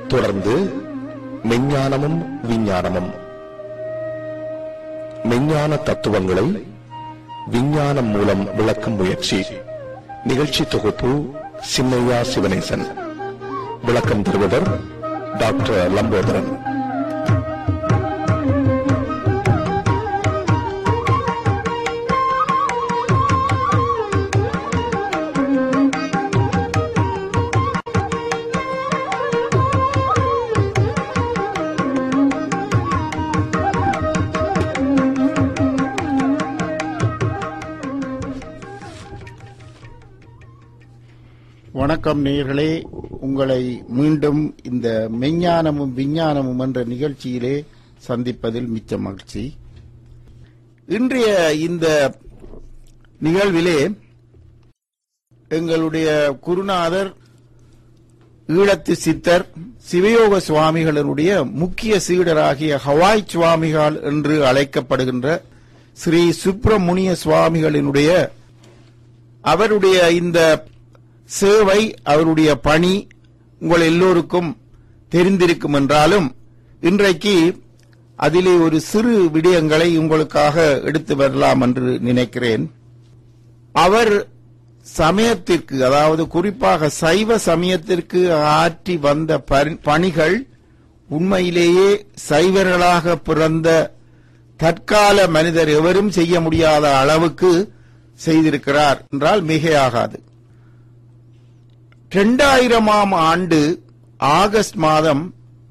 தொடர்ந்து மெஞ்ஞானமும் விஞ்ஞானமும் மெஞ்ஞான தத்துவங்களை விஞ்ஞானம் மூலம் விளக்கும் முயற்சி நிகழ்ச்சி தொகுப்பு சின்னையா சிவனேசன் விளக்கம் தருவவர் டாக்டர் லம்போதரன் வணக்கம் நேயர்களே உங்களை மீண்டும் இந்த மெஞ்ஞானமும் விஞ்ஞானமும் என்ற நிகழ்ச்சியிலே சந்திப்பதில் மிச்ச மகிழ்ச்சி இன்றைய இந்த நிகழ்விலே எங்களுடைய குருநாதர் ஈழத்து சித்தர் சிவயோக சுவாமிகளினுடைய முக்கிய சீடராகிய ஹவாய் சுவாமிகள் என்று அழைக்கப்படுகின்ற ஸ்ரீ சுப்பிரமுனிய சுவாமிகளினுடைய அவருடைய இந்த சேவை அவருடைய பணி உங்கள் எல்லோருக்கும் தெரிந்திருக்கும் என்றாலும் இன்றைக்கு அதிலே ஒரு சிறு விடயங்களை உங்களுக்காக எடுத்து வரலாம் என்று நினைக்கிறேன் அவர் சமயத்திற்கு அதாவது குறிப்பாக சைவ சமயத்திற்கு ஆற்றி வந்த பரி- பணிகள் உண்மையிலேயே சைவர்களாக பிறந்த தற்கால மனிதர் எவரும் செய்ய முடியாத அளவுக்கு செய்திருக்கிறார் என்றால் மிகையாகாது இரண்டாயிரமாம் ஆண்டு ஆகஸ்ட் மாதம்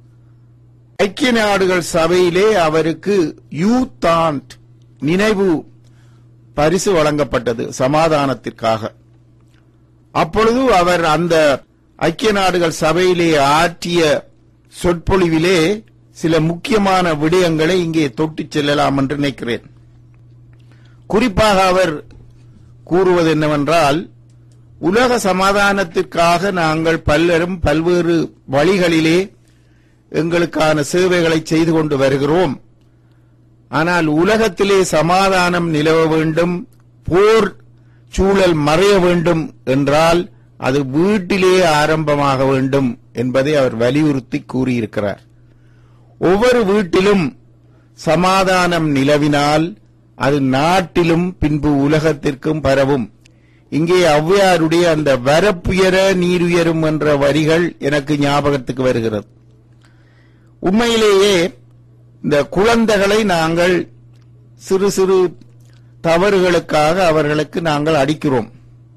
ஐக்கிய நாடுகள் சபையிலே அவருக்கு யூத் ஆண்ட் நினைவு பரிசு வழங்கப்பட்டது சமாதானத்திற்காக அப்பொழுது அவர் அந்த ஐக்கிய நாடுகள் சபையிலே ஆற்றிய சொற்பொழிவிலே சில முக்கியமான விடயங்களை இங்கே தொட்டுச் செல்லலாம் என்று நினைக்கிறேன் குறிப்பாக அவர் கூறுவது என்னவென்றால் உலக சமாதானத்திற்காக நாங்கள் பலரும் பல்வேறு வழிகளிலே எங்களுக்கான சேவைகளை செய்து கொண்டு வருகிறோம் ஆனால் உலகத்திலே சமாதானம் நிலவ வேண்டும் போர் சூழல் மறைய வேண்டும் என்றால் அது வீட்டிலே ஆரம்பமாக வேண்டும் என்பதை அவர் வலியுறுத்தி கூறியிருக்கிறார் ஒவ்வொரு வீட்டிலும் சமாதானம் நிலவினால் அது நாட்டிலும் பின்பு உலகத்திற்கும் பரவும் இங்கே ஔவையாருடைய அந்த வரப்புயர நீருயரும் என்ற வரிகள் எனக்கு ஞாபகத்துக்கு வருகிறது உண்மையிலேயே இந்த குழந்தைகளை நாங்கள் சிறு சிறு தவறுகளுக்காக அவர்களுக்கு நாங்கள் அடிக்கிறோம்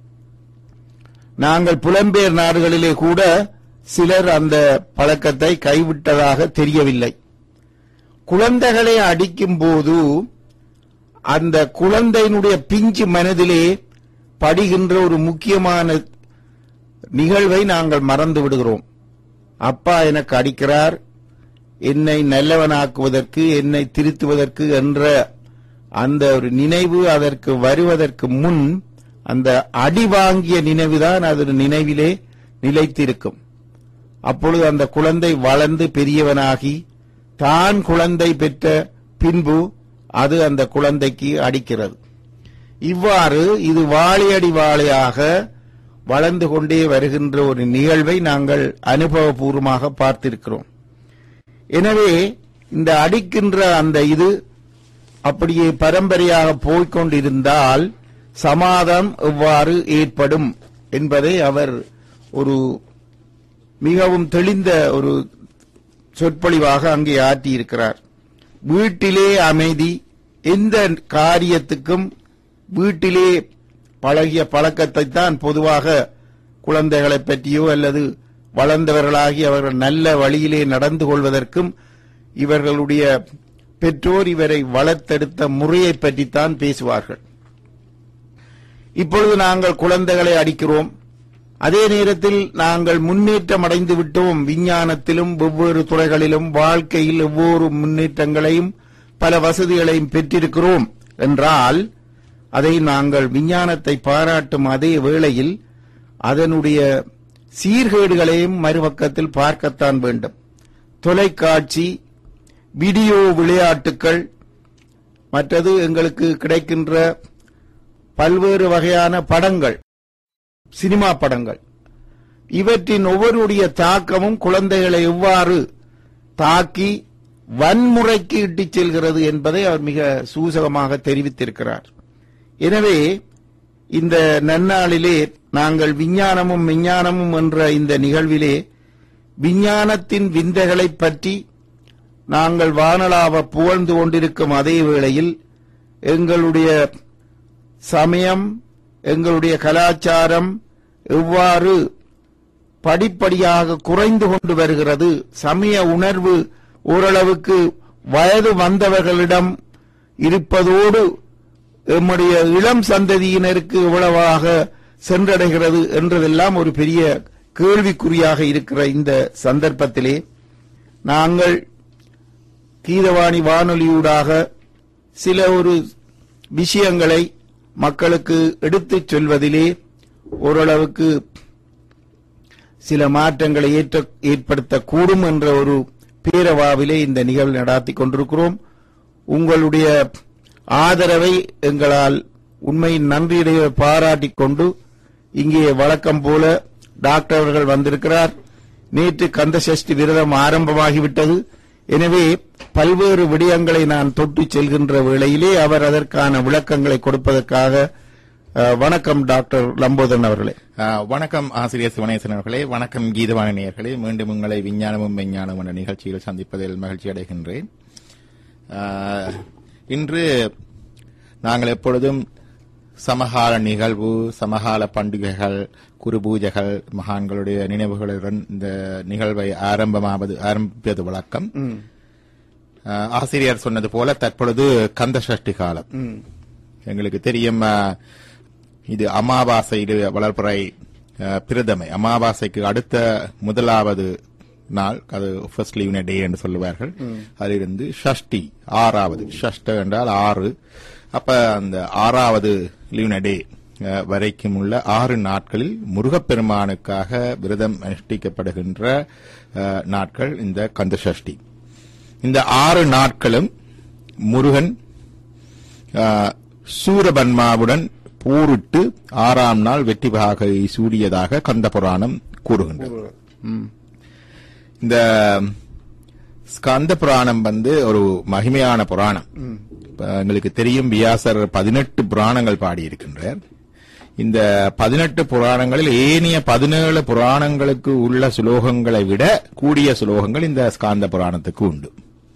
நாங்கள் புலம்பெயர் நாடுகளிலே கூட சிலர் அந்த பழக்கத்தை கைவிட்டதாக தெரியவில்லை குழந்தைகளை அடிக்கும் போது அந்த குழந்தையினுடைய பிஞ்சு மனதிலே படுகின்ற ஒரு முக்கியமான நிகழ்வை நாங்கள் மறந்து விடுகிறோம் அப்பா எனக்கு அடிக்கிறார் என்னை நல்லவனாக்குவதற்கு என்னை திருத்துவதற்கு என்ற அந்த ஒரு நினைவு அதற்கு வருவதற்கு முன் அந்த அடி வாங்கிய நினைவுதான் அது நினைவிலே நிலைத்திருக்கும் அப்பொழுது அந்த குழந்தை வளர்ந்து பெரியவனாகி தான் குழந்தை பெற்ற பின்பு அது அந்த குழந்தைக்கு அடிக்கிறது இவ்வாறு இது வாழையடி வாழையாக வளர்ந்து கொண்டே வருகின்ற ஒரு நிகழ்வை நாங்கள் அனுபவபூர்வமாக பார்த்திருக்கிறோம் எனவே இந்த அடிக்கின்ற அந்த இது அப்படியே பரம்பரையாக போய்க்கொண்டிருந்தால் சமாதானம் எவ்வாறு ஏற்படும் என்பதை அவர் ஒரு மிகவும் தெளிந்த ஒரு சொற்பொழிவாக அங்கே ஆற்றியிருக்கிறார் வீட்டிலே அமைதி எந்த காரியத்துக்கும் வீட்டிலே பழகிய பழக்கத்தை தான் பொதுவாக குழந்தைகளைப் பற்றியோ அல்லது வளர்ந்தவர்களாகி அவர்கள் நல்ல வழியிலே நடந்து கொள்வதற்கும் இவர்களுடைய பெற்றோர் இவரை வளர்த்தெடுத்த முறையைப் பற்றித்தான் பேசுவார்கள் இப்பொழுது நாங்கள் குழந்தைகளை அடிக்கிறோம் அதே நேரத்தில் நாங்கள் முன்னேற்றம் அடைந்து விட்டோம் விஞ்ஞானத்திலும் வெவ்வேறு துறைகளிலும் வாழ்க்கையில் ஒவ்வொரு முன்னேற்றங்களையும் பல வசதிகளையும் பெற்றிருக்கிறோம் என்றால் அதை நாங்கள் விஞ்ஞானத்தை பாராட்டும் அதே வேளையில் அதனுடைய சீர்கேடுகளையும் மறுபக்கத்தில் பார்க்கத்தான் வேண்டும் தொலைக்காட்சி வீடியோ விளையாட்டுக்கள் மற்றது எங்களுக்கு கிடைக்கின்ற பல்வேறு வகையான படங்கள் சினிமா படங்கள் இவற்றின் ஒவ்வொருடைய தாக்கமும் குழந்தைகளை எவ்வாறு தாக்கி வன்முறைக்கு இட்டுச் செல்கிறது என்பதை அவர் மிக சூசகமாக தெரிவித்திருக்கிறார் எனவே இந்த நன்னாளிலே நாங்கள் விஞ்ஞானமும் விஞ்ஞானமும் என்ற இந்த நிகழ்விலே விஞ்ஞானத்தின் விந்தைகளைப் பற்றி நாங்கள் வானலாவ புகழ்ந்து கொண்டிருக்கும் அதே வேளையில் எங்களுடைய சமயம் எங்களுடைய கலாச்சாரம் எவ்வாறு படிப்படியாக குறைந்து கொண்டு வருகிறது சமய உணர்வு ஓரளவுக்கு வயது வந்தவர்களிடம் இருப்பதோடு எம்முடைய இளம் சந்ததியினருக்கு எவ்வளவாக சென்றடைகிறது என்றதெல்லாம் ஒரு பெரிய கேள்விக்குறியாக இருக்கிற இந்த சந்தர்ப்பத்திலே நாங்கள் கீதவாணி வானொலியூடாக சில ஒரு விஷயங்களை மக்களுக்கு எடுத்துச் சொல்வதிலே ஓரளவுக்கு சில மாற்றங்களை ஏற்ற ஏற்படுத்தக்கூடும் என்ற ஒரு பேரவாவிலே இந்த நிகழ்வு நடாத்தி கொண்டிருக்கிறோம் உங்களுடைய ஆதரவை எங்களால் உண்மையின் நன்றியுடைய பாராட்டிக் கொண்டு இங்கே வழக்கம் போல டாக்டர் அவர்கள் வந்திருக்கிறார் நேற்று கந்த சஷ்டி விரதம் ஆரம்பமாகிவிட்டது எனவே பல்வேறு விடயங்களை நான் தொட்டு செல்கின்ற வேளையிலே அவர் அதற்கான விளக்கங்களை கொடுப்பதற்காக அஹ், வணக்கம் டாக்டர் லம்போதரன் அவர்களே ஆ, வணக்கம் ஆசிரியர் சிவனேசன் அவர்களே வணக்கம் கீதவாணி நேயர்களே மீண்டும் உங்களை விஞ்ஞானமும் விஞ்ஞானம் என்ற நிகழ்ச்சியில் சந்திப்பதில் மகிழ்ச்சி அடைகின்றேன் ஆ, இன்று நாங்கள் எப்பொழுதும் சமகால நிகழ்வு சமகால பண்டிகைகள் குரு பூஜைகள் மகான்களுடைய நினைவுகளுடன் இந்த நிகழ்வை ஆரம்பமாவது ஆரம்பிப்பது வழக்கம் ஆ, ஆசிரியர் சொன்னது போல தற்பொழுது கந்த சஷ்டி காலம் எங்களுக்கு தெரியும் ஆ, இது அமாவாசை இது வளர்ப்புறை ஆ, பிரதமை அமாவாசைக்கு அடுத்த முதலாவது நாள் அது ஃபர்ஸ்ட் லீவ்ன டே என்று சொல்லுவார்கள் அதிலிருந்து ஷஷ்டி ஆறாவது ஷஷ்ட என்றால் ஆறு அப்ப அந்த ஆறாவது லீவ்ன டே ஆ, வரைக்கும் உள்ள ஆறு நாட்களில் முருகப்பெருமானுக்காக விரதம் அனுஷ்டிக்கப்படுகின்ற ஆ, நாட்கள் இந்த கந்த சஷ்டி இந்த ஆறு நாட்களும் முருகன் ஆ, சூரபன்மாவுடன் போரிட்டு ஆறாம் நாள் வெற்றி பாகை சூடியதாக கந்த புராணம் கூறுகின்றது இந்த ஸ்கந்த புராணம் வந்து ஒரு மகிமையான புராணம் இப்ப எங்களுக்கு தெரியும் வியாசர் பதினெட்டு புராணங்கள் பாடியிருக்கின்றார் இந்த பதினெட்டு புராணங்களில் ஏனைய பதினேழு புராணங்களுக்கு உள்ள சுலோகங்களை விட கூடிய சுலோகங்கள் இந்த ஸ்காந்த புராணத்துக்கு உண்டு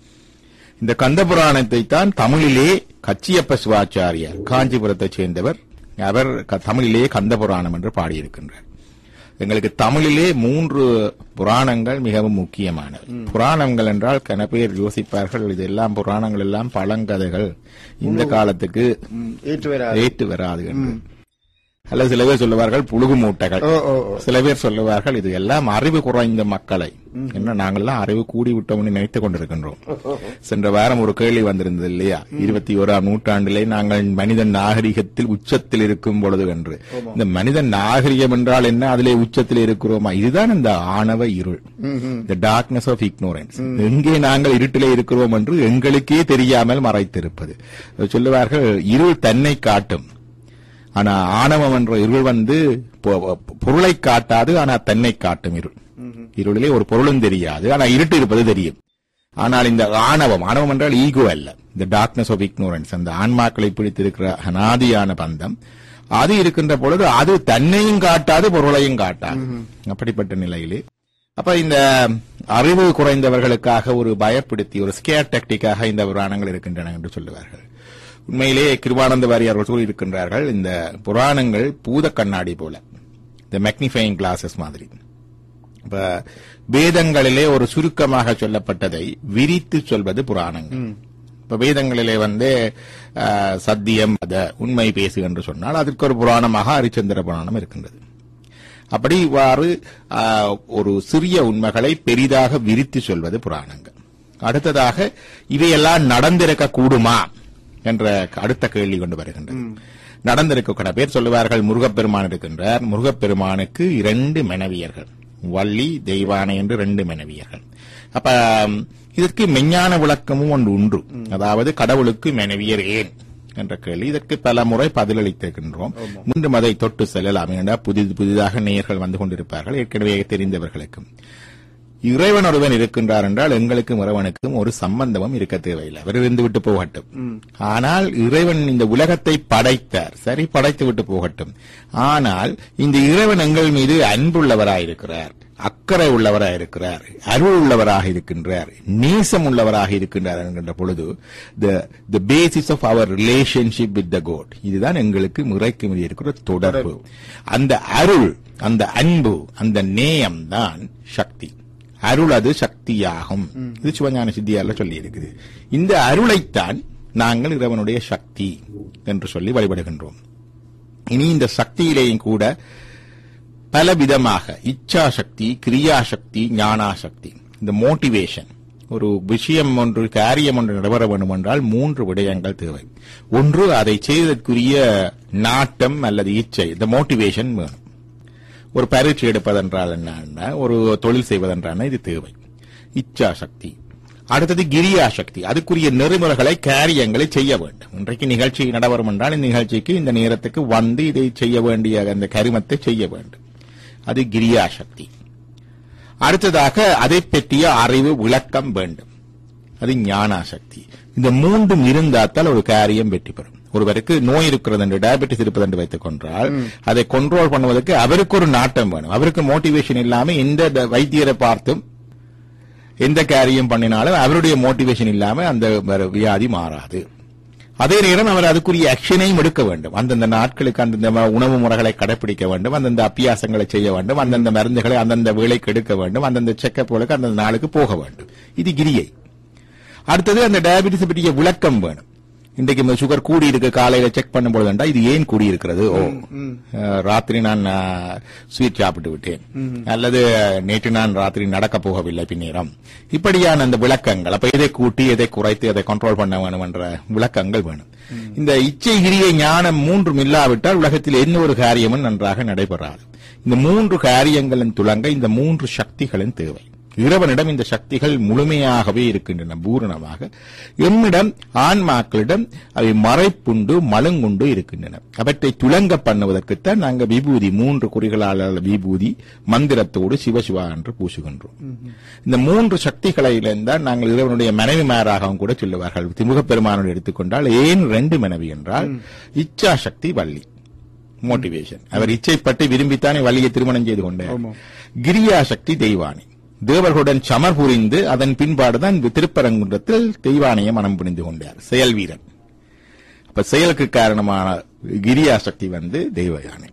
இந்த கந்த புராணத்தை தான் தமிழிலே கச்சியப்ப சிவாச்சாரியார் காஞ்சிபுரத்தைச் சேர்ந்தவர் அவர் க- தமிழிலே கந்த புராணம் என்று பாடியிருக்கின்றார் எங்களுக்கு தமிழிலே மூன்று புராணங்கள் மிகவும் முக்கியமானவை புராணங்கள் என்றால் கன பேர் யோசிப்பார்கள் இதெல்லாம் புராணங்கள் எல்லாம் பழங்கதைகள் இந்த காலத்துக்கு ஏற்று ஏற்று வராது என்று அல்லது சில பேர் சொல்லுவார்கள் புழுகு மூட்டைகள் ஓ, ஓ, ஓ. சில பேர் சொல்லுவார்கள் இது எல்லாம் அறிவு குறைந்த மக்களை என்ன நாங்கள்லாம் அறிவு கூடி விட்டோம்னு நினைத்துக் கொண்டிருக்கின்றோம் சென்ற வாரம் ஒரு கேள்வி வந்திருந்தது இல்லையா இருபத்தி ஓராம் நூற்றாண்டிலே நாங்கள் மனிதன் நாகரிகத்தில் உச்சத்தில் இருக்கும் பொழுது என்று இந்த மனிதன் நாகரிகம் என்றால் என்ன அதிலே உச்சத்தில் இருக்கிறோமா இதுதான் இந்த ஆணவ இருள் the darkness of ignorance எங்கே நாங்கள் இருட்டிலே இருக்கிறோம் என்று எங்களுக்கே தெரியாமல் மறைத்திருப்பது சொல்லுவார்கள் இருள் தன்னை காட்டும் ஆனா ஆணவம் என்ற இருள் வந்து பொ- பொருளை காட்டாது ஆனா தன்னை காட்டும் இருள் இருளிலே ஒரு பொருளும் தெரியாது ஆனா இருட்டு இருப்பது தெரியும் ஆனால் இந்த ஆணவம் ஆணவம் என்றால் ஈகோ அல்ல இந்த டார்க்னஸ் ஆஃப் ignorance அந்த ஆன்மாக்களை பிடித்திருக்கிற அனாதியான பந்தம் அது இருக்கின்ற பொழுது அது தன்னையும் காட்டாது பொருளையும் காட்டாது அப்படிப்பட்ட நிலையிலே அப்ப இந்த அறிவு குறைந்தவர்களுக்காக ஒரு பயப்படுத்தி ஒரு ஸ்கேர் டெக்டிக்காக இந்த புராணங்கள் இருக்கின்றன என்று சொல்லுவார்கள் உண்மையிலே கிருபானந்த வாரியார்கள் கூறியிருக்கின்றார்கள் இந்த புராணங்கள் பூத கண்ணாடி போல இந்த மேக்னிஃபைங் கிளாஸஸ் மாதிரி இப்ப வேதங்களிலே ஒரு சுருக்கமாக சொல்லப்பட்டதை விரித்து சொல்வது புராணங்கள் இப்ப வேதங்களிலே வந்து ஆஹ், சத்தியம் அத உண்மை பேசு என்று சொன்னால் அதற்கு ஒரு புராணமாக ஹரிச்சந்திர புராணம் இருக்கின்றது அப்படி இவ்வாறு ஆஹ், ஒரு சிறிய உண்மைகளை பெரிதாக விரித்து சொல்வது புராணங்கள் அடுத்ததாக இவையெல்லாம் நடந்திருக்க கூடுமா என்ற அடுத்த கேள்வி கொண்டு வருகின்றது நடந்திருக்க பேர் சொல்லுவார்கள் முருகப்பெருமான் இருக்கின்றார் முருகப்பெருமானுக்கு இரண்டு மனைவியர்கள் வள்ளி தெய்வானை என்று ரெண்டு மனைவியர்கள் அப்ப இதற்கு மெஞ்ஞான விளக்கமும் ஒன்று உண்டு அதாவது கடவுளுக்கு மனைவியர் ஏன் என்ற கேள்வி இதற்கு பல முறை பதிலளித்திருக்கின்றோம் மீண்டும் அதை தொட்டு செல்லலாம் ஏனென்றால் புதிது புதிதாக நேயர்கள் வந்து கொண்டிருப்பார்கள் ஏற்கனவே தெரிந்தவர்களுக்கும் இறைவன் ஒருவன் இருக்கின்றார் என்றால் எங்களுக்கும் இறைவனுக்கும் ஒரு சம்பந்தமும் இருக்க தேவையில்லை அவர் இருந்து விட்டு போகட்டும் ஆனால் இறைவன் இந்த உலகத்தை படைத்தார் சரி படைத்து விட்டு போகட்டும் ஆனால் இந்த இறைவன் எங்கள் மீது அன்புள்ளவராயிருக்கிறார் அக்கறை உள்ளவராயிருக்கிறார் அருள் உள்ளவராக இருக்கின்றார் நேசம் உள்ளவராக இருக்கின்றார் என்கின்ற பொழுது த பேசிஸ் ஆஃப் அவர் ரிலேஷன்ஷிப் வித் த கோட் இதுதான் எங்களுக்கு முறைக்கு மீது இருக்கிற தொடர்பு அந்த அருள் அந்த அன்பு அந்த நேயம் தான் சக்தி அருள் அது சக்தியாகும் இது சிவஞான சித்தியார்ல சொல்லி இருக்குது இந்த அருளைத்தான் நாங்கள் இறைவனுடைய சக்தி என்று சொல்லி வழிபடுகின்றோம் இனி இந்த சக்தியிலேயும் கூட பல விதமாக இச்சா சக்தி கிரியா சக்தி ஞானா சக்தி இந்த மோட்டிவேஷன் ஒரு விஷயம் ஒன்று காரியம் ஒன்று நடைபெற வேண்டும் என்றால் மூன்று விடயங்கள் தேவை ஒன்று அதை செய்வதற்குரிய நாட்டம் அல்லது இச்சை இந்த மோட்டிவேஷன் வேணும் ஒரு பரீட்சை எடுப்பதென்றால் என்ன ஒரு தொழில் செய்வதென்றால் இது தேவை இச்சா சக்தி அடுத்தது கிரியா சக்தி அதுக்குரிய நெறிமுறைகளை காரியங்களை செய்ய வேண்டும் இன்றைக்கு நிகழ்ச்சி நடைபெறும் என்றால் இந்த நிகழ்ச்சிக்கு இந்த நேரத்துக்கு வந்து இதை செய்ய வேண்டிய அந்த கரிமத்தை செய்ய வேண்டும் அது கிரியா சக்தி அடுத்ததாக அதை பற்றிய அறிவு விளக்கம் வேண்டும் அது ஞானா சக்தி இந்த மூன்றும் இருந்தால் ஒரு காரியம் வெற்றி பெறும் ஒருவருக்கு நோய் இருக்கிறது என்று டயபெட்டிஸ் இருப்பது என்று வைத்துக் கொண்டால் அதை கண்ட்ரோல் பண்ணுவதற்கு அவருக்கு ஒரு நாட்டம் வேணும் அவருக்கு மோட்டிவேஷன் இல்லாம எந்த ட- வைத்தியரை பார்த்தும் எந்த காரியம் பண்ணினாலும் அவருடைய மோட்டிவேஷன் இல்லாம அந்த வ- வியாதி மாறாது அதே நேரம் அவர் அதுக்குரிய ஆக்ஷனையும் எடுக்க வேண்டும் அந்தந்த நாட்களுக்கு அந்தந்த ம- உணவு முறைகளை கடைபிடிக்க வேண்டும் அந்தந்த அபியாசங்களை செய்ய வேண்டும் அந்தந்த மருந்துகளை அந்தந்த வேலைக்கு எடுக்க வேண்டும் அந்தந்த செக்கப்புகளுக்கு அந்தந்த நாளுக்கு போக வேண்டும் இது கிரியை அடுத்தது அந்த டயபிட்டிஸ் பற்றிய விளக்கம் வேணும் இன்றைக்கு இந்த சுகர் கூடி இருக்கு காலையில செக் பண்ணும்போது வேண்டாம் இது ஏன் கூடி இருக்கிறது ஓ அஹ், ராத்திரி நான் ஸ்வீட் சாப்பிட்டு விட்டேன் அல்லது நேற்று நான் ராத்திரி நடக்க போகவில்லை பின்னேரம் இப்படியான அந்த விளக்கங்கள் அப்ப எதை கூட்டி எதை குறைத்து எதை கண்ட்ரோல் பண்ண வேணும் என்ற விளக்கங்கள் வேணும் இந்த இச்சை கிரியை ஞானம் மூன்றும் இல்லாவிட்டால் உலகத்தில் என்ன ஒரு காரியமும் நன்றாக நடைபெறாது இந்த மூன்று காரியங்களின் துலங்க இந்த மூன்று சக்திகளின் தேவை இறைவனிடம் இந்த சக்திகள் முழுமையாகவே இருக்கின்றன பூரணமாக எம்மிடம் ஆன்மாக்களிடம் அவை மறைப்புண்டு மழுங்குண்டு இருக்கின்றன அவற்றை துலங்க பண்ணுவதற்குத்தான் நாங்கள் விபூதி மூன்று குறிகளால் விபூதி மந்திரத்தோடு சிவசிவா என்று பூசுகின்றோம் இந்த மூன்று சக்திகளில்தான் நாங்கள் இறைவனுடைய மனைவிமாராகவும் கூட சொல்லுவார்கள் திமுக பெருமானோடு எடுத்துக்கொண்டால் ஏன் ரெண்டு மனைவி என்றால் இச்சா சக்தி வள்ளி மோட்டிவேஷன் அவர் இச்சைப்பட்டு விரும்பித்தானே வள்ளியை திருமணம் செய்து கொண்டார் கிரியா சக்தி தெய்வானி தேவர்களுடன் சமர் புரிந்து அதன் பின்பாடுதான் திருப்பரங்குன்றத்தில் தெய்வானையை மனம் புரிந்து கொண்டார் செயல் வீரன் அப்ப செயலுக்கு காரணமான கிரியா சக்தி வந்து தெய்வ யானை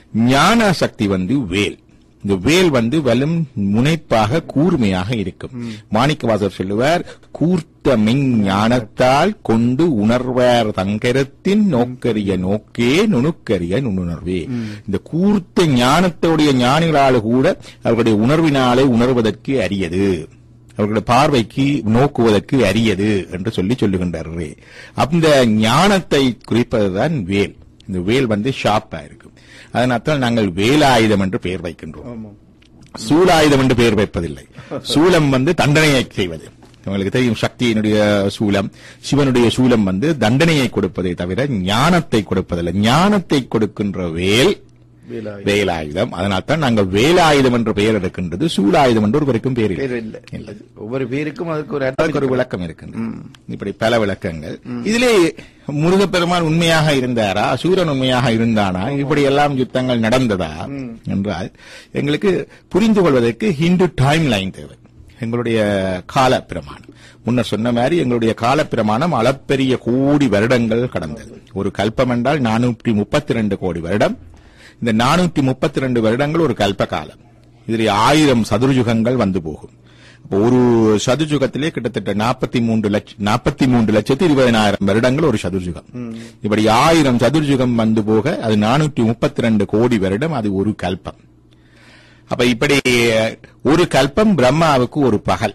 ஞான சக்தி வந்து வேல் இந்த வேல் வந்து வலும் முனைப்பாக கூர்மையாக இருக்கும் மாணிக்கவாசர் சொல்லுவார் கூர்த்த மெஞ்ஞானத்தால் கொண்டு உணர்வார் தங்கரத்தின் நோக்கரிய நோக்கே நுணுக்கரிய நுண்ணுணர்வே இந்த கூர்த்த ஞானத்தோடைய ஞானிகளால் கூட அவர்களுடைய உணர்வினாலே உணர்வதற்கு அரியது அவர்களுடைய பார்வைக்கு நோக்குவதற்கு அரியது என்று சொல்லி சொல்லுகின்றார்களே அந்த ஞானத்தை குறிப்பதுதான் வேல் இந்த வேல் வந்து ஷார்ப்பா இருக்கும் அதனால்தான் நாங்கள் வேலாயுதம் என்று பெயர் வைக்கின்றோம் சூலாயுதம் என்று பெயர் வைப்பதில்லை சூலம் வந்து தண்டனையை செய்வது உங்களுக்கு தெரியும் சக்தியினுடைய சூலம் சிவனுடைய சூலம் வந்து தண்டனையை கொடுப்பதை தவிர ஞானத்தை கொடுப்பதில்லை ஞானத்தை கொடுக்கின்ற வேல் வேலாயுதம். வேலாயுதம் அதனால்தான் நாங்கள் வேலாயுதம் என்ற பெயர் எடுக்கின்றது சூலாயுதம் என்று ஒருவருக்கும் பேர் பேர் இல்லை இல்ல ஒவ்வொரு பேருக்கும் அதுக்கு ஒரு அதுக்கு அர்த்தம் ஒரு விளக்கம் இருக்கு இப்படி பல விளக்கங்கள் இதிலே முருகப்பெருமான் உண்மையாக இருந்தாரா சூரன் உண்மையாக இருந்தானா இப்படி எல்லாம் யுத்தங்கள் நடந்ததா என்றால் எங்களுக்கு புரிந்து கொள்வதற்கு ஹிந்து டைம் லைன் தேவை எங்களுடைய கால பிரமாணம் முன்னர் சொன்ன மாதிரி எங்களுடைய கால பிரமாணம் அளப்பெரிய கோடி வருடங்கள் கடந்தது ஒரு கல்பம் என்றால் நானூற்றி முப்பத்தி ரெண்டு கோடி வருடம் இந்த நானூற்றி முப்பத்தி ரெண்டு வருடங்கள் ஒரு கல்ப காலம் இதில் ஆயிரம் சதுர்யுகங்கள் வந்து போகும் அப்போ ஒரு சதுர்யுகத்திலே கிட்டத்தட்ட நாற்பத்தி மூன்று லட்சம் நாற்பத்தி மூன்று லட்சத்தி இருபதனாயிரம் வருடங்கள் ஒரு சதுர்யுகம் இப்படி ஆயிரம் சதுர்யுகம் வந்து போக அது நானூற்றி முப்பத்தி ரெண்டு கோடி வருடம் அது ஒரு கல்பம் அப்ப இப்படி ஒரு கல்பம் பிரம்மாவுக்கு ஒரு பகல்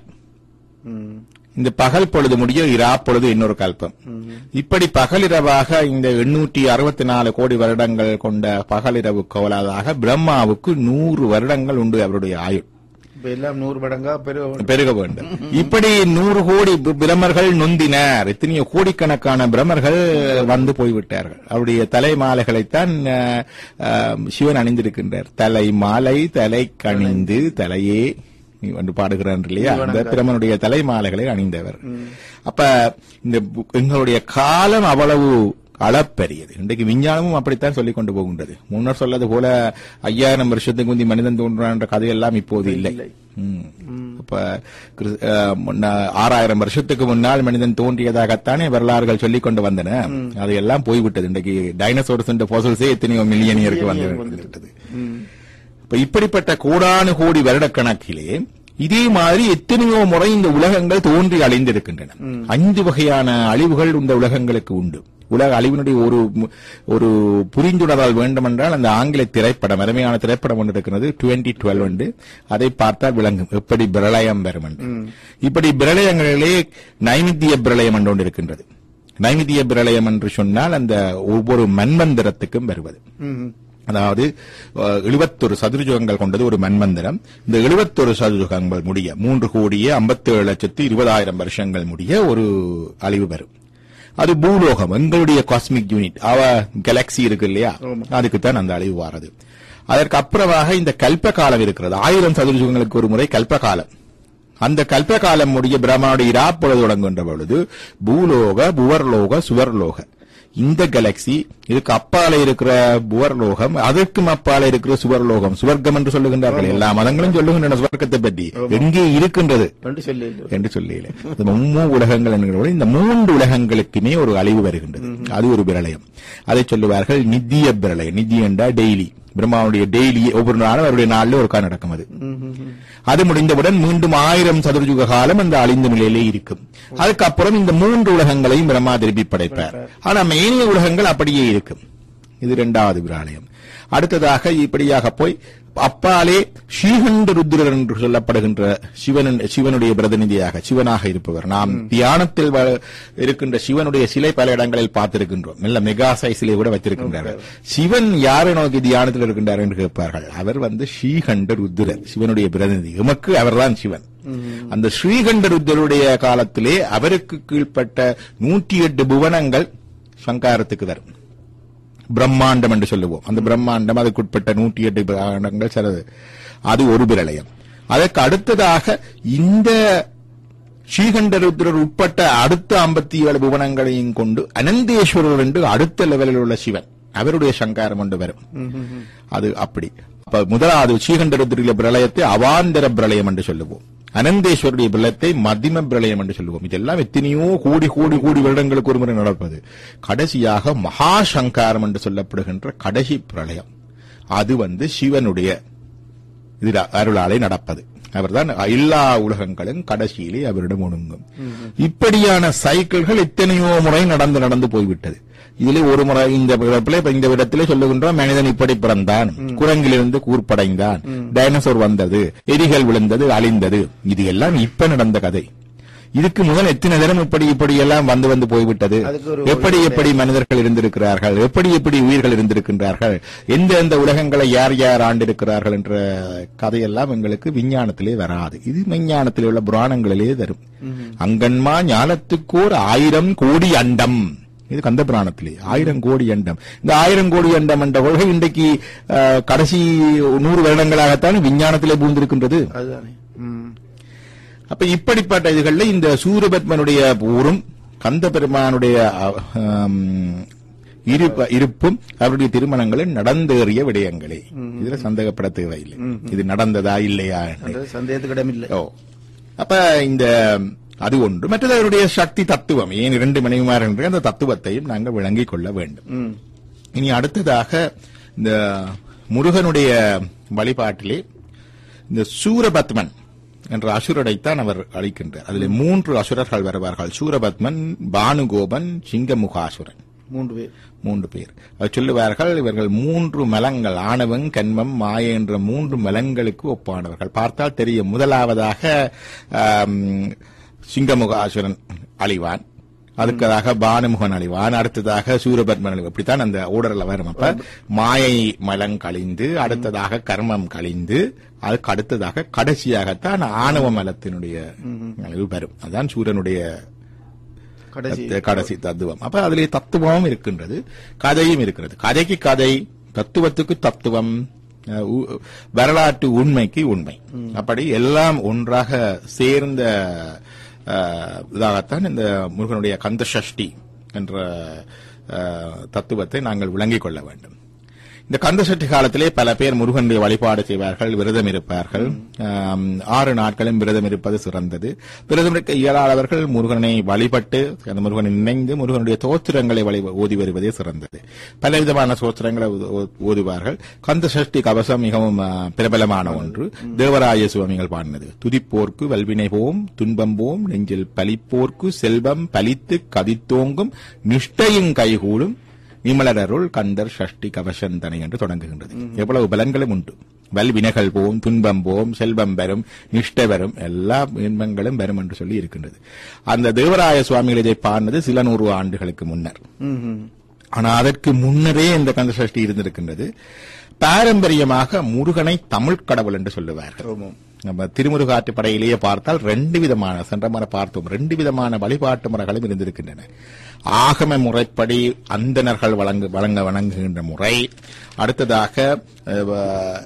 ம். இந்த பகல் பொழுது முடிய இரா பொழுது இன்னொரு கல்பம் இப்படி பகலிரவாக இந்த எண்ணூற்றி அறுபத்தி நாலு கோடி வருடங்கள் கொண்ட பகலிரவு கோலாதாக பிரம்மாவுக்கு நூறு வருடங்கள் உண்டு அவருடைய ஆயுள் இப்ப எல்லாம் நூறு மடங்கா பெருக பெருக வேண்டும் இப்படி நூறு கோடி பி- பிரமர்கள் நொந்தினர் எத்தனையோ கோடிக்கணக்கான பிரமர்கள் வந்து போய்விட்டார்கள் அவருடைய தலை மாலைகளைத்தான் அஹ், அஹ், சிவன் அணிந்திருக்கின்றார் தலை மாலை தலை கணிந்து தலையே என்று பாடுகிறான் இல்லையா அந்த பிரமனுடைய தலை மாலைகளை அணிந்தவர் அப்ப இந்த பு- எங்களுடைய காலம் அவ்வளவு அளப்பரியது இன்றைக்கு விஞ்ஞானமும் அப்படித்தான் சொல்லிக் கொண்டு போகின்றது முன்னர் சொல்லது போல ஐயாயிரம் வருஷத்துக்கு முந்தி மனிதன் தோன்றான் என்ற கதையெல்லாம் இப்போது இல்லை ம். இப்ப கிறிஸ்- அஹ், முன்ன- ஆறாயிரம் வருஷத்துக்கு முன்னால் மனிதன் தோன்றியதாகத்தானே வரலாறுகள் சொல்லிக் கொண்டு வந்தன அதையெல்லாம் போய்விட்டது இன்றைக்கு டைனோசோர்ஸ் என்ற பொசல்ஸே எத்தனையோ மில்லியன் இயருக்கு வந்து வந்துவிட்டது இப்ப இப்படிப்பட்ட கோடானு கோடி வருடக்கணக்கிலே இதே மாதிரி எத்தனையோ முறை இந்த உலகங்கள் தோன்றி அழிந்திருக்கின்றன ஐந்து வகையான அழிவுகள் இந்த உலகங்களுக்கு உண்டு உலக அழிவினுடைய ஒரு மு- ஒரு புரிந்துணர்தல் வேண்டுமென்றால் அந்த ஆங்கில திரைப்படம் அருமையான திரைப்படம் ஒன்று இருக்கிறது டுவெண்ட்டி டுவெல் உண்டு அதை பார்த்தால் விளங்கும் எப்படி பிரளயம் வரும் என்று இப்படி பிரளயங்களிலே நைமித்திய பிரளயம் என்று ஒன்று இருக்கின்றது நைமித்திய பிரளயம் என்று சொன்னால் அந்த ஒவ்வொரு மன்வந்திரத்துக்கும் வருவது அதாவது எழுபத்தொரு சதுரஜுகங்கள் கொண்டது ஒரு மன்மந்திரம் இந்த எழுபத்தொரு சதுரஜுகங்கள் முடிய மூன்று கோடியே ஐம்பத்தேழு லட்சத்து இருபதாயிரம் வருஷங்கள் முடிய ஒரு அழிவு வரும் அது பூலோகம் எங்களுடைய காஸ்மிக் யூனிட் அவ கேலக்சி இருக்கு இல்லையா அதுக்கு தான் அந்த அழிவு வாரது அதற்கு அப்புறமாக இந்த கல்ப காலம் இருக்கிறது ஆயிரம் சதுரஜுகங்களுக்கு ஒரு முறை கல்ப காலம் அந்த கல்ப காலம் முடிய பிரம்மாவுடைய இராப்பொழுது தொடங்குகின்ற பொழுது பூலோக புவர்லோக சுவர்லோக இந்த கேலக்சி இதுக்கு அப்பால இருக்கிற புவர்லோகம் அதற்கும் அப்பால இருக்கிற சுவர்லோகம் சுவர்க்கம் என்று சொல்லுகின்றார்கள் எல்லா மதங்களும் சொல்லுகின்றன சுவர்க்கத்தை பற்றி எங்கே இருக்கின்றது என்று சொல்லி என்று சொல்லல இந்த மும்மூ உலகங்கள் என்கிற பொழுது இந்த மூன்று உலகங்களுக்குமே ஒரு அழிவு வருகின்றது அது ஒரு பிரளயம் அதை சொல்லுவார்கள் நித்திய பிரளயம் நிதி என்றா டெய்லி பிரம்மாவுடைய டெய்லி ஒவ்வொரு நாளும் அவருடைய நாளில் ஒரு கால் நடக்கும் அது அது முடிந்தவுடன் மீண்டும் ஆயிரம் சதுரயுக காலம் அந்த அழிந்த நிலையிலே இருக்கும் அதுக்கப்புறம் இந்த மூன்று உலகங்களையும் பிரம்மா திருப்பி படைப்பார் ஆனா மேனிய உலகங்கள் அப்படியே இருக்கும் இது இரண்டாவது பிரளயம் அடுத்ததாக இப்படியாக போய் அப்பாலே ஸ்ரீகண்ட ருத்ரர் என்று சொல்லப்படுகின்ற சிவன் சிவனுடைய பிரதிநிதியாக சிவனாக இருப்பவர் நாம் தியானத்தில் வ- இருக்கின்ற சிவனுடைய சிலை பல இடங்களில் பார்த்திருக்கின்றோம் நல்ல மெகா சைஸிலே கூட வைத்திருக்கின்றார்கள் சிவன் யாரை நோக்கி தியானத்தில் இருக்கின்றார் என்று கேட்பார்கள் அவர் வந்து ஸ்ரீகண்ட ருத்ரர் சிவனுடைய பிரதிநிதி எமக்கு அவர்தான் சிவன் அந்த ஸ்ரீகண்ட ருத்ரருடைய காலத்திலே அவருக்கு கீழ்ப்பட்ட நூற்றி எட்டு புவனங்கள் சங்காரத்துக்கு வரும் பிரம்மாண்டம் என்று சொல்லுவோம் அந்த பிரம்மாண்டம் அதுக்குட்பட்ட நூற்றி எட்டு பிரம்மாண்டங்கள் சிலது அது ஒரு பிரளயம் அதற்கு அடுத்ததாக இந்த ஸ்ரீகண்டருத்ரர் உட்பட்ட அடுத்த ஐம்பத்தி ஏழு புவனங்களையும் கொண்டு அனந்தேஸ்வரர் என்று அடுத்த லெவலில் உள்ள சிவன் அவருடைய சங்காரம் கொண்டு வரும் அது அப்படி அப்ப முதலாவது ஸ்ரீகண்டருத்ரிய பிரளயத்தை அவாந்தர பிரளயம் என்று சொல்லுவோம் அனந்தேஸ்வருடைய பிரளயத்தை மதிம பிரளயம் என்று சொல்லுவோம் இதெல்லாம் எத்தனையோ கோடி கோடி கோடி வருடங்களுக்கு ஒரு முறை நடப்பது கடைசியாக மகா சங்காரம் என்று சொல்லப்படுகின்ற கடைசி பிரளயம் அது வந்து சிவனுடைய இது அருளாலே நடப்பது அவர்தான் எல்லா உலகங்களும் கடைசியிலே அவரிடம் ஒடுங்கும் இப்படியான சைக்கிள்கள் எத்தனையோ முறை நடந்து நடந்து போய்விட்டது இதிலே ஒரு முறை இந்த பிறப்பிலே இப்ப இந்த விடத்திலே சொல்லுகின்றோம் மனிதன் இப்படி பிறந்தான் குரங்கிலிருந்து கூர்ப்படைந்தான் டைனோசர் வந்தது எரிகள் விழுந்தது அழிந்தது இது எல்லாம் இப்ப நடந்த கதை இதுக்கு முதல் எத்தனை தரம் இப்படி இப்படி எல்லாம் வந்து வந்து போய்விட்டது அதுக்கு ஒரு- எப்படி எப்படி மனிதர்கள் இருந்திருக்கிறார்கள் எப்படி எப்படி உயிர்கள் இருந்திருக்கின்றார்கள் எந்த எந்த உலகங்களை யார் யார் ஆண்டிருக்கிறார்கள் என்ற கதையெல்லாம் எங்களுக்கு விஞ்ஞானத்திலே வராது இது விஞ்ஞானத்திலே உள்ள புராணங்களிலே தரும் அங்கன்மா ஞானத்துக்கோர் ஆயிரம் கோடி அண்டம் இது கந்த புராணத்திலே ஆயிரம் கோடி அண்டம் இந்த ஆயிரம் கோடி அண்டம் என்ற கொள்கை இன்றைக்கு அஹ், கடைசி நூறு வருடங்களாகத்தான் விஞ்ஞானத்திலே பூந்திருக்கின்றது அதுதானே ம். அப்ப இப்படிப்பட்ட இதுகள்ல இந்த சூரபத்மனுடைய போரும் கந்த பெருமானுடைய அ- ஆம், இருப்ப- இருப்பும் அவருடைய திருமணங்களும் நடந்தேறிய விடயங்களே இதுல சந்தேகப்பட தேவையில்லை இது நடந்ததா இல்லையா என்று. அது சந்தேகத்துக்கு இடமில்லை ஓ அப்ப இந்த அது ஒன்று மற்றது அவருடைய சக்தி தத்துவம் ஏன் இரண்டு மனைவிமார் என்ற அந்த தத்துவத்தையும் நாங்கள் விளங்கிக் கொள்ள வேண்டும் ம். இனி அடுத்ததாக இந்த முருகனுடைய வழிபாட்டிலே இந்த சூரபத்மன் என்ற அசுரரைத்தான் அவர் அளிக்கின்றார் அதில் மூன்று அசுரர்கள் வருவார்கள் சூரபத்மன் பானுகோபன் சிங்கமுகாசுரன் மூன்று பேர் மூன்று பேர் அவர் சொல்லுவார்கள் இவர்கள் மூன்று மலங்கள் ஆணவம் கண்மம் மாய என்ற மூன்று மலங்களுக்கு ஒப்பானவர்கள் பார்த்தால் தெரியும் முதலாவதாக ஆம், சிங்கமுகாசுரன் அழிவான் அதுக்கதாக பானுமுகன் அழிவான் அடுத்ததாக சூரபத்மன் அழிவு இப்படித்தான் அந்த ஓடரில் வரும் அப்ப மாயை மலம் கழிந்து அடுத்ததாக கர்மம் கழிந்து அதுக்கு அடுத்ததாக கடைசியாகத்தான் ஆணவ மலத்தினுடைய அழிவு வரும் அதான் சூரனுடைய கடைசி தத்து- கடைசி தத்துவம் அப்ப அதிலே தத்துவமும் இருக்கின்றது கதையும் இருக்கிறது கதைக்கு கதை தத்துவத்துக்கு தத்துவம் அஹ், உ- வரலாற்று உண்மைக்கு உண்மை அப்படி எல்லாம் ஒன்றாக சேர்ந்த அஹ், இதாகத்தான் இந்த முருகனுடைய கந்த சஷ்டி என்ற அஹ், தத்துவத்தை நாங்கள் விளங்கிக் கொள்ள வேண்டும் இந்த கந்த சஷ்டி காலத்திலே பல பேர் முருகனுடைய வழிபாடு செய்வார்கள் விரதம் இருப்பார்கள் ஆம், ஆறு நாட்களும் விரதம் இருப்பது சிறந்தது விரதம் இருக்க இயலாதவர்கள் முருகனை வழிபட்டு அந்த முருகனை நினைந்து முருகனுடைய தோத்திரங்களை வழி ஓதி வருவதே சிறந்தது பலவிதமான சோத்திரங்களை ஓ- ஓ- ஓதுவார்கள் கந்த சஷ்டி கவசம் மிகவும் ஆ, பிரபலமான ஒன்று தேவராய சுவாமிகள் பாடினது துதிப்போர்க்கு வல்வினை போம் துன்பம் போம் நெஞ்சில் பலிப்போர்க்கு செல்வம் பலித்து கதித்தோங்கும் நிஷ்டையும் கைகூடும் நிமலரருள் கந்தர் ஷஷ்டி கவசந்தனை என்று தொடங்குகின்றது எவ்வளவு பலன்களும் உண்டு வல்வினைகள் போம் துன்பம் போம் செல்வம் வரும் நிஷ்டை வரும் எல்லா இன்பங்களும் வரும் என்று சொல்லி இருக்கின்றது அந்த தேவராய சுவாமிகள் இதை பாடினது சில நூறு ஆண்டுகளுக்கு முன்னர் ம், ம். ஆனா அதற்கு முன்னரே இந்த கந்த சஷ்டி இருந்திருக்கின்றது பாரம்பரியமாக முருகனை தமிழ் கடவுள் என்று சொல்லுவார்கள் ஆமாம். நம்ம திருமுருகாற்று படையிலேயே பார்த்தால் ரெண்டு விதமான சென்ற முறை பார்த்தோம் ரெண்டு விதமான வழிபாட்டு முறைகளும் இருந்திருக்கின்றன ஆகம முறைப்படி அந்தணர்கள் வழங்கு வழங்க வணங்குகின்ற முறை அடுத்ததாக அஹ்,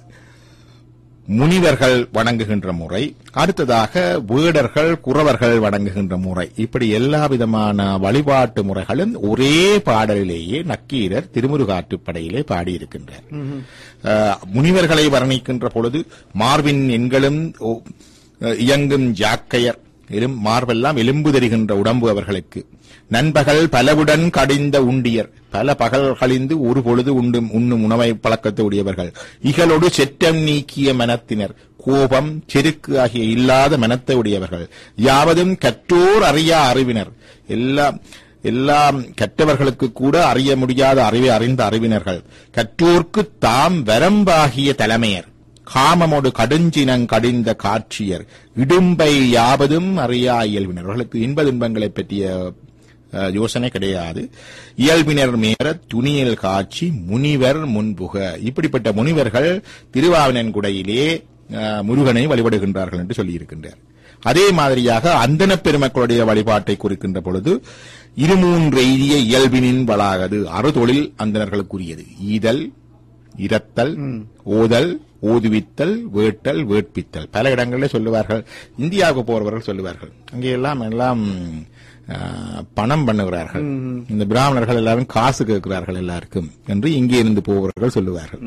முனிவர்கள் வணங்குகின்ற முறை அடுத்ததாக வேடர்கள் குறவர்கள் வணங்குகின்ற முறை இப்படி எல்லா விதமான வழிபாட்டு முறைகளும் ஒரே பாடலிலேயே நக்கீரர் திருமுருகாற்றுப்படையிலே பாடியிருக்கின்றார் அஹ், முனிவர்களை வர்ணிக்கின்ற பொழுது மார்பின் எண்களும் ஓ- அஹ், இயங்கும் ஜாக்கையர் எலும் மார்பெல்லாம் எலும்பு தெரிகின்ற உடம்பு அவர்களுக்கு நண்பகல் பலவுடன் கடிந்த உண்டியர் பல பகல் கழிந்து ஒரு பொழுது உண்டும் உண்ணும் உணவை பழக்கத்தை உடையவர்கள் இகலோடு செற்றம் நீக்கிய மனத்தினர் கோபம் செருக்கு ஆகிய இல்லாத மனத்தை உடையவர்கள் யாவதும் கற்றோர் அறியா அறிவினர் எல்லாம் எல்லாம் கற்றவர்களுக்கு கூட அறிய முடியாத அறிவை அறிந்த அறிவினர்கள் கற்றோர்க்கு தாம் வரம்பாகிய தலைமையர் காமமோடு கடுஞ்சினங் கடிந்த காட்சியர் இடும்பை யாவதும் அறியா இயல்பினர் அவர்களுக்கு இன்ப துன்பங்களை பற்றிய அஹ், யோசனை கிடையாது இயல்பினர் மேற துணியல் காட்சி முனிவர் முன்புக இப்படிப்பட்ட முனிவர்கள் திருவாவினன்குடையிலே அஹ், முருகனை வழிபடுகின்றார்கள் என்று சொல்லியிருக்கின்றார் அதே மாதிரியாக அந்தன பெருமக்களுடைய வழிபாட்டை குறிக்கின்ற பொழுது இருமூன்று எய்திய இயல்பினின் வளாகது அறுதொழில் அந்தணர்களுக்குரியது ஈதல் இரத்தல் ஓதல் ஓதுவித்தல் வேட்டல் வேட்பித்தல் பல இடங்களில் சொல்லுவார்கள் இந்தியாவுக்கு போறவர்கள் சொல்லுவார்கள் அங்கே எல்லாம் எல்லாம் ஆ, பணம் பண்ணுகிறார்கள் இந்த பிராமணர்கள் எல்லாரும் காசு கேட்கிறார்கள் எல்லாருக்கும் என்று இங்கே இருந்து போபவர்கள் சொல்லுவார்கள்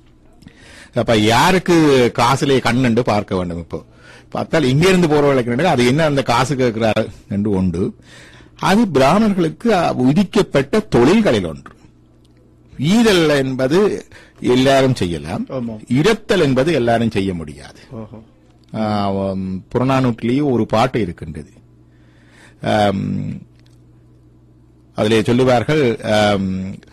அப்ப யாருக்கு காசுலே கண்ணென்று பார்க்க வேண்டும் இப்போ பார்த்தால் இங்கே இருந்து போறவர்களுக்கு அது என்ன அந்த காசு கேட்கிறார்கள் என்று உண்டு அது பிராமணர்களுக்கு விதிக்கப்பட்ட தொழில்களில் ஒன்று ஈதல் என்பது எல்லாரும் செய்யலாம் ஆமாம். இரத்தல் என்பது எல்லாரும் செய்ய முடியாது ஓஹோ ஆம், புறநானூற்றிலேயே ஒரு பாட்டு இருக்கின்றது ஆம், அதிலே சொல்லுவார்கள் ஆம்,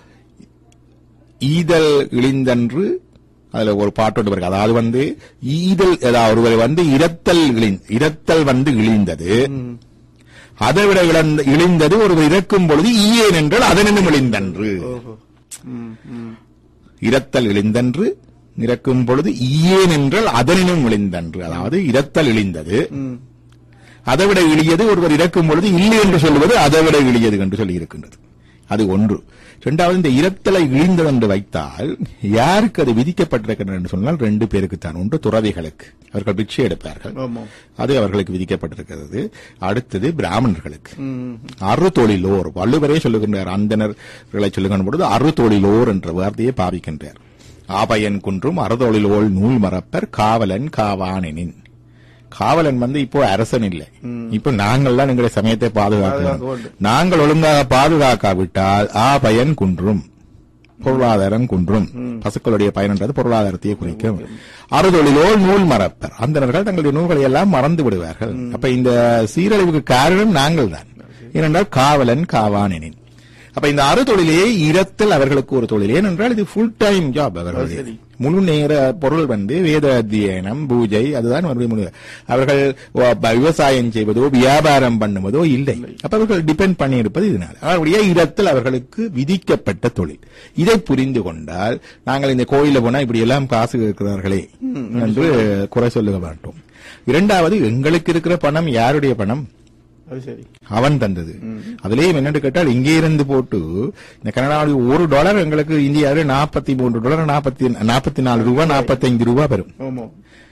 ஈதல் இழிந்தன்று அதுல ஒரு பாட்டோடு வருது அதாவது வந்து ஈதல் அதாவது ஒருவர் வந்து இரத்தல் இழிந் இரத்தல் வந்து இழிந்தது அதை விட இழந்த இழிந்தது ஒருவர் இறக்கும் பொழுது ஈயேன் என்றால் அதனினும் இழிந்தன்று ஓஹோ ம், ம். இரத்தல் இழிந்தன்று இறக்கும் பொழுது ஈயேன் என்றால் அதனினும் இழிந்தன்று அதாவது இரத்தல் இழிந்தது ம். அதைவிட இழியது ஒருவர் இறக்கும் பொழுது இல்லை என்று சொல்வது அதைவிட இழியது என்று சொல்லி இருக்கின்றது அது ஒன்று இரண்டாவது இந்த இரத்தலை இழிந்தது என்று வைத்தால் யாருக்கு அது விதிக்கப்பட்டிருக்கின்றது என்று சொன்னால் ரெண்டு பேருக்கு தான் ஒன்று துறவிகளுக்கு அவர்கள் பிச்சை எடுப்பார்கள் ஆமாம் அது அவர்களுக்கு விதிக்கப்பட்டிருக்கிறது அடுத்தது பிராமணர்களுக்கு ம். அறு தொழிலோர் வள்ளுவரே சொல்லுகின்றார் அந்தணர்களை சொல்லுகின்ற பொழுது அறு தொழிலோர் என்ற வார்த்தையை பாவிக்கின்றார் ஆபயன் குன்றும் அறுதொழிலோள் நூல் மறப்பர் காவலன் காவானெனின் காவலன் வந்து இப்போ அரசன் இல்லை இப்போ நாங்கள் தான் எங்களுடைய சமயத்தை பாதுகாக்க பாதுகாக்கிறோம் வேண்டும். நாங்கள் ஒழுங்காக பாதுகாக்காவிட்டால் ஆபயன் குன்றும் பொருளாதாரம் குன்றும் பசுக்களுடைய பயன்ன்றது பொருளாதாரத்தையே குறிக்கும் அறுதொழிலோல் நூல் மறப்பர் அந்தனர்கள் தங்களுடைய நூல்களை எல்லாம் மறந்து விடுவார்கள் அப்ப இந்த சீரழிவுக்கு காரணம் நாங்கள் தான் ஏனென்றால் காவலன் காவானெனின் அப்ப இந்த அறு தொழிலே இரத்தல் அவர்களுக்கு ஒரு தொழில் ஏனென்றால் இது ஃபுல் டைம் ஜாப் அவர்களுடைய சரி. முழு நேர பொருள் வந்து வேத அத்தியனம் பூஜை அதுதான் அவருடைய முழு அவர்கள் வ- ப- விவசாயம் செய்வதோ வியாபாரம் பண்ணுவதோ இல்லை அப்ப அவர்கள் டிபெண்ட் பண்ணி இருப்பது இதனால் அவருடைய இடத்தில் அவர்களுக்கு விதிக்கப்பட்ட தொழில் இதை புரிந்து கொண்டால் நாங்கள் இந்த கோயில போனா இப்படி எல்லாம் காசு இருக்கிறார்களே என்று குறை சொல்லுக மாட்டோம் இரண்டாவது எங்களுக்கு இருக்கிற பணம் யாருடைய பணம் அது சரி அவன் தந்தது அதுலயும் என்னன்னு கேட்டால் இங்கே இருந்து போட்டு இந்த கனடாவில் ஒரு டாலர் எங்களுக்கு இந்தியாவில் நாற்பத்தி மூன்று டாலர் நாற்பத்தி நாற்பத்தி நாலு ரூபாய் நாற்பத்தி ஐந்து ரூபாய் வரும் ஆமா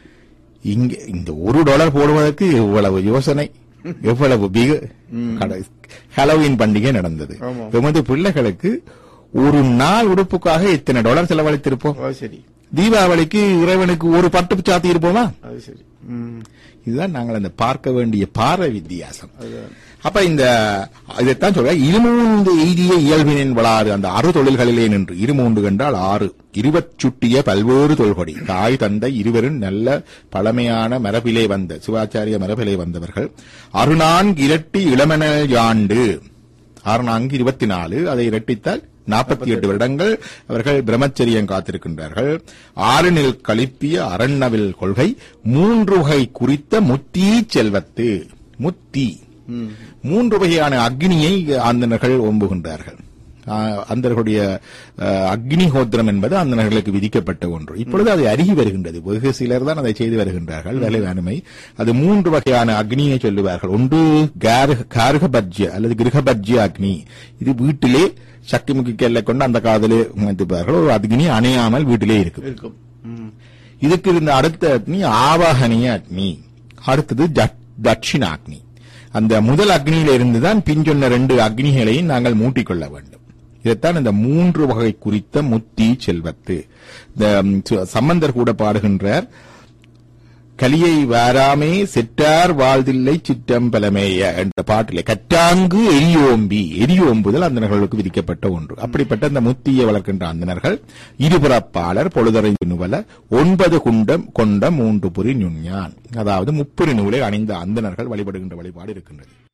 இங்க இந்த ஒரு டாலர் போடுவதற்கு எவ்வளவு யோசனை எவ்வளவு பிக ஹலோவின் பண்டிகை நடந்தது ஆமா. எமது பிள்ளைகளுக்கு ஒரு நாள் உடுப்புக்காக இத்தனை டாலர் செலவழித்திருப்போம் அது சரி தீபாவளிக்கு இறைவனுக்கு ஒரு பட்டு சாத்தி இருப்போமா அது சரி ம் இதுதான் நாங்கள் அந்த பார்க்க வேண்டிய பார்வை வித்தியாசம் அதுதான் அப்ப இந்த இதைத்தான் சொல்ற இருமூன்று எய்திய இயல்பினின் வளாறு அந்த அறு தொழில்களிலே நின்று இருமூன்று கண்டால் ஆறு இருபச் சுட்டிய பல்வேறு தொல்கொடி தாய் தந்தை இருவரும் நல்ல பழமையான மரபிலே வந்த சிவாச்சாரிய மரபிலே வந்தவர்கள் அருநான்கு இரட்டி இளமனல் யாண்டு ஆறு நான்கு இருபத்தி நாலு அதை இரட்டித்தால் நாற்பத்தி எட்டு வருடங்கள் அவர்கள் பிரம்மச்சரியம் காத்திருக்கின்றார்கள் ஆறினில் கழிப்பிய அரண்ணவில் கொள்கை மூன்று வகை குறித்த முத்தி செல்வத்து முத்தி மூன்று வகையான அக்னியை அந்தனர்கள் ஓம்புகின்றார்கள் ஆஹ் அந்தர்களுடைய ஆஹ், அக்னிஹோத்திரம் என்பது அந்தனர்களுக்கு விதிக்கப்பட்ட ஒன்று இப்பொழுது அது அருகி வருகின்றது வெகு சிலர் தான் அதை செய்து வருகின்றார்கள் வேலை வேணுமை அது மூன்று வகையான அக்னியை சொல்லுவார்கள் ஒன்று கார்க- கார்கபட்ஜ்ய அல்லது கிரகபட்ஜ்ய அக்னி இது வீட்டிலே சக்தி முக்கிய எல்லை கொண்டு அந்த காதலே வைத்திருப்பார்கள் ஒரு அக்னி அணையாமல் வீட்டிலே இருக்கும் இருக்கும் ம் இதுக்கு இருந்த அடுத்த அக்னி ஆவாகனிய அக்னி அடுத்தது ஜட்- தட்சிணாக்னி அந்த முதல் அக்னியில இருந்துதான் பின் சொன்ன ரெண்டு அக்னிகளையும் நாங்கள் மூட்டிக்கொள்ள வேண்டும் இதைத்தான் இந்த மூன்று வகை குறித்த முத்தி செல்வத்து இந்த ம், சு- சம்பந்தர் கூட பாடுகின்றார் கலியை வாராமே செற்றார் வாழ்தில்லை சிற்றம்பலமேய என்ற பாட்டிலே கற்றாங்கு எரியோம்பி எரியோம்புதல் அந்தனர்களுக்கு விதிக்கப்பட்ட ஒன்று அப்படிப்பட்ட அந்த முத்தியை வளர்க்கின்ற அந்தனர்கள் இருபுறப்பாளர் பொழுதரை நுவல ஒன்பது குண்டம் கொண்ட மூன்று புரி நுண்ஞான் அதாவது முப்புரி நூலை அணிந்த அந்தனர்கள் வழிபடுகின்ற வழிபாடு இருக்கின்றது